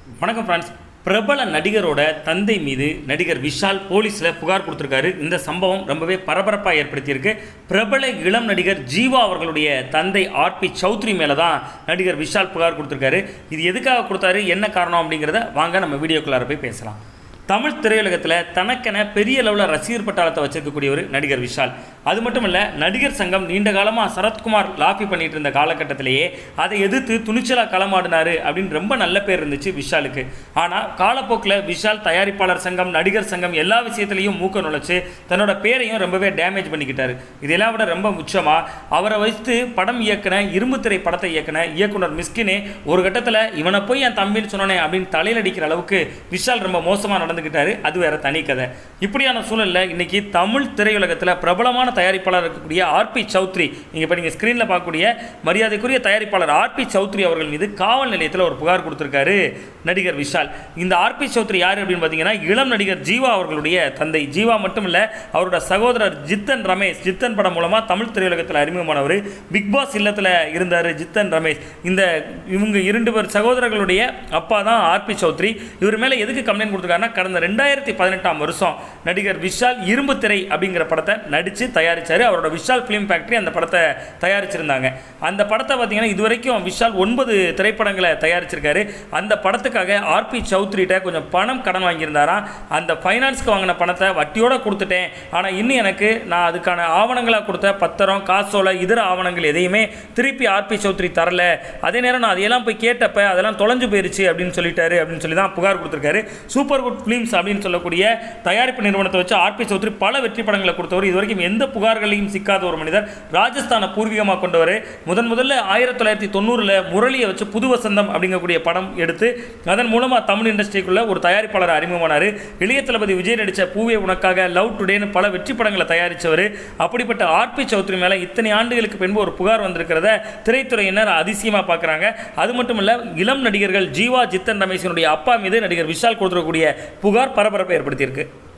வணக்கம் ஃப்ரெண்ட்ஸ் பிரபல நடிகரோட தந்தை மீது நடிகர் விஷால் போலீஸில் புகார் கொடுத்துருக்காரு இந்த சம்பவம் ரொம்பவே பரபரப்பாக ஏற்படுத்தியிருக்கு பிரபல இளம் நடிகர் ஜீவா அவர்களுடைய தந்தை ஆர்பி சௌத்ரி மேலே தான் நடிகர் விஷால் புகார் கொடுத்துருக்காரு இது எதுக்காக கொடுத்தாரு என்ன காரணம் அப்படிங்கிறத வாங்க நம்ம வீடியோக்குள்ளார போய் பேசலாம் தமிழ் திரையுலகத்தில் தனக்கென பெரிய லெவலில் ரசிகர் பட்டாளத்தை வச்சிருக்கக்கூடியவர் நடிகர் விஷால் அது மட்டும் இல்லை நடிகர் சங்கம் நீண்ட காலமாக சரத்குமார் லாபி பண்ணிட்டு இருந்த காலகட்டத்திலேயே அதை எதிர்த்து துணிச்சலாக களமாடினாரு அப்படின்னு ரொம்ப நல்ல பேர் இருந்துச்சு விஷாலுக்கு ஆனால் காலப்போக்கில் விஷால் தயாரிப்பாளர் சங்கம் நடிகர் சங்கம் எல்லா விஷயத்துலையும் மூக்க நுழைச்சு தன்னோட பேரையும் ரொம்பவே டேமேஜ் பண்ணிக்கிட்டாரு இதெல்லாம் விட ரொம்ப முக்கியமாக அவரை வைத்து படம் இயக்குன இரும்பு திரை படத்தை இயக்குன இயக்குனர் மிஸ்கினே ஒரு கட்டத்தில் இவனை போய் என் தம்பின்னு சொன்னனே அப்படின்னு தலையில் அடிக்கிற அளவுக்கு விஷால் ரொம்ப மோசமாக நடந்துக்கிட்டாரு அது வேற தனி கதை இப்படியான சூழலில் இன்னைக்கு தமிழ் திரையுலகத்தில் பிரபலமான தயாரிப்பாளர் இருக்கக்கூடிய ஆர்பி சௌத்ரி நீங்கள் இப்போ நீங்கள் ஸ்க்ரீனில் பார்க்கக்கூடிய மரியாதைக்குரிய தயாரிப்பாளர் ஆர்பி சௌத்ரி அவர்கள் மீது காவல் நிலையத்தில் ஒரு புகார் கொடுத்துருக்காரு நடிகர் விஷால் இந்த ஆர்பி சௌத்ரி யார் அப்படின்னு பார்த்தீங்கன்னா இளம் நடிகர் ஜீவா அவர்களுடைய தந்தை ஜீவா மட்டும் இல்லை அவரோட சகோதரர் ஜித்தன் ரமேஷ் ஜித்தன் படம் மூலமாக தமிழ் திரையுலகத்தில் அறிமுகமானவர் பிக் பாஸ் இல்லத்தில் இருந்தார் ஜித்தன் ரமேஷ் இந்த இவங்க இரண்டு பேர் சகோதரர்களுடைய அப்பா தான் ஆர்பி சௌத்ரி இவர் மேலே எதுக்கு கம்ப்ளைண்ட் கொடுத்துருக்காருன்னா கடந்த ரெண்டாயிரத்தி பதினெட்டாம் வருஷம் நடிகர் விஷால் இரும்பு திரை அப்படிங்கிற படத்தை நடித்து தயாரித்தார் அவரோட விஷால் ஃபிலிம் ஃபேக்ட்ரி அந்த படத்தை தயாரிச்சிருந்தாங்க அந்த படத்தை பார்த்தீங்கன்னா இதுவரைக்கும் விஷால் ஒன்பது திரைப்படங்களை தயாரிச்சிருக்காரு அந்த படத்துக்காக ஆர்பி சௌத்ரிகிட்ட கொஞ்சம் பணம் கடன் வாங்கியிருந்தாராம் அந்த ஃபைனான்ஸ்க்கு வாங்கின பணத்தை வட்டியோட கொடுத்துட்டேன் ஆனால் இன்னும் எனக்கு நான் அதுக்கான ஆவணங்களாக கொடுத்த பத்திரம் காசோலை இதர ஆவணங்கள் எதையுமே திருப்பி ஆர்பி சௌத்ரி தரல அதே நேரம் நான் அதையெல்லாம் போய் கேட்டப்ப அதெல்லாம் தொலைஞ்சு போயிருச்சு அப்படின்னு சொல்லிட்டாரு அப்படின்னு சொல்லி தான் புகார் கொடுத்துருக்காரு சூப்பர் குட் ஃபிலிம்ஸ் அப்படின்னு சொல்லக்கூடிய தயாரிப்பு நிறுவனத்தை வச்சு ஆர்பி சௌத்ரி பல வெற்றி படங்களை கொடுத்தவர் இது வரைக்கும் எந்த புகார்களையும் சிக்காத ஒரு மனிதர் ராஜஸ்தானை பூர்வீகமாக கொண்டவர் முதன் முதல்ல ஆயிரத்தி தொள்ளாயிரத்தி தொண்ணூறில் முரளியை வச்சு புது வசந்தம் அப்படிங்கக்கூடிய படம் எடுத்து அதன் மூலமாக தமிழ் இண்டஸ்ட்ரிக்குள்ள ஒரு தயாரிப்பாளர் அறிமுகமானார் இளைய தளபதி விஜய் நடித்த பூவே உனக்காக லவ் டுடேன்னு பல வெற்றி படங்களை தயாரித்தவர் அப்படிப்பட்ட ஆர்பி சௌத்ரி மேலே இத்தனை ஆண்டுகளுக்கு பின்பு ஒரு புகார் வந்திருக்கிறத திரைத்துறையினர் அதிசயமாக பார்க்குறாங்க அது மட்டும் இல்லை இளம் நடிகர்கள் ஜீவா ஜித்தன் ரமேஷனுடைய அப்பா மீது நடிகர் விஷால் கொடுத்துருக்கக்கூடிய புகார் பரபரப்பை ஏற்படுத்தியிருக்கு